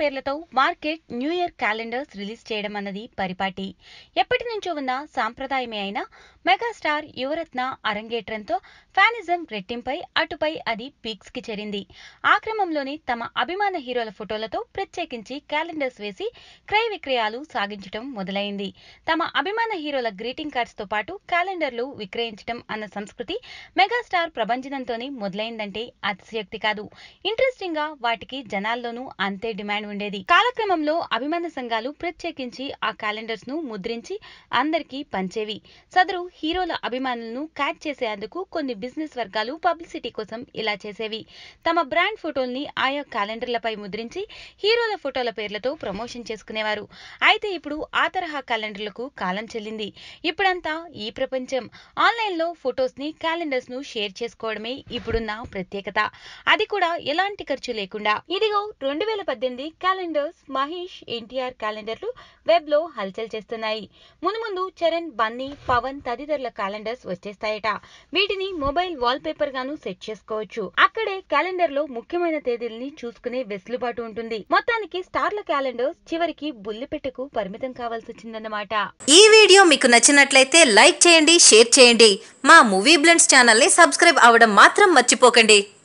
పేర్లతో market new year calendars release చేయడం అన్నది పరిపాటి ఎప్పటి నుంచో ఉన్న సాంప్రదాయమే అయినా మెగాస్టార్ యువరత్న అరంగేట్రంతో ఫ్యానిజం రెట్టింపై అటుపై అది పీక్స్ కి చేరింది ఆ క్రమంలోనే తమ అభిమాన హీరోల ఫోటోలతో ప్రత్యేకించి క్యాలెండర్స్ వేసి క్రయ విక్రయాలు సాగించడం మొదలైంది తమ అభిమాన హీరోల గ్రీటింగ్ కార్డ్స్ తో పాటు క్యాలెండర్లు విక్రయించడం అన్న సంస్కృతి మెగాస్టార్ ప్రభంజనంతోనే మొదలైందంటే అతిశయోక్తి కాదు ఇంట్రెస్టింగ్ గా వాటికి జనాల్లోనూ అంతే డిమాండ్ ఉండేది కాలక్రమంలో అభిమాన సంఘాలు ప్రత్యేకించి ఆ క్యాలెండర్స్ ను ముద్రించి అందరికీ పంచేవి సదరు హీరోల అభిమానులను క్యాచ్ చేసేందుకు కొన్ని బిజినెస్ వర్గాలు పబ్లిసిటీ కోసం ఇలా చేసేవి తమ బ్రాండ్ ఫోటోల్ని ఆయా క్యాలెండర్లపై ముద్రించి హీరోల ఫోటోల పేర్లతో ప్రమోషన్ చేసుకునేవారు అయితే ఇప్పుడు ఆ తరహా క్యాలెండర్లకు కాలం చెల్లింది ఇప్పుడంతా ఈ ప్రపంచం ఆన్లైన్ లో ఫొటోస్ ని క్యాలెండర్స్ ను షేర్ చేసుకోవడమే ఇప్పుడున్న ప్రత్యేకత అది కూడా ఎలాంటి ఖర్చు లేకుండా ఇదిగో రెండు వేల పద్దెనిమిది క్యాలెండర్స్ మహేష్ ఎన్టీఆర్ క్యాలెండర్లు వెబ్ లో హల్చల్ చేస్తున్నాయి మునుముందు చరణ్ బన్నీ పవన్ తదితరుల క్యాలెండర్స్ వచ్చేస్తాయట వీటిని మొబైల్ వాల్ పేపర్ గాను సెట్ చేసుకోవచ్చు అక్కడే క్యాలెండర్ లో ముఖ్యమైన తేదీల్ని చూసుకునే వెసులుబాటు ఉంటుంది మొత్తానికి స్టార్ల క్యాలెండర్స్ చివరికి బుల్లిపెట్టకు పరిమితం కావాల్సి వచ్చిందన్నమాట ఈ వీడియో మీకు నచ్చినట్లయితే లైక్ చేయండి షేర్ చేయండి మా మూవీ బ్లెండ్స్ ఛానల్ని సబ్స్క్రైబ్ అవ్వడం మాత్రం మర్చిపోకండి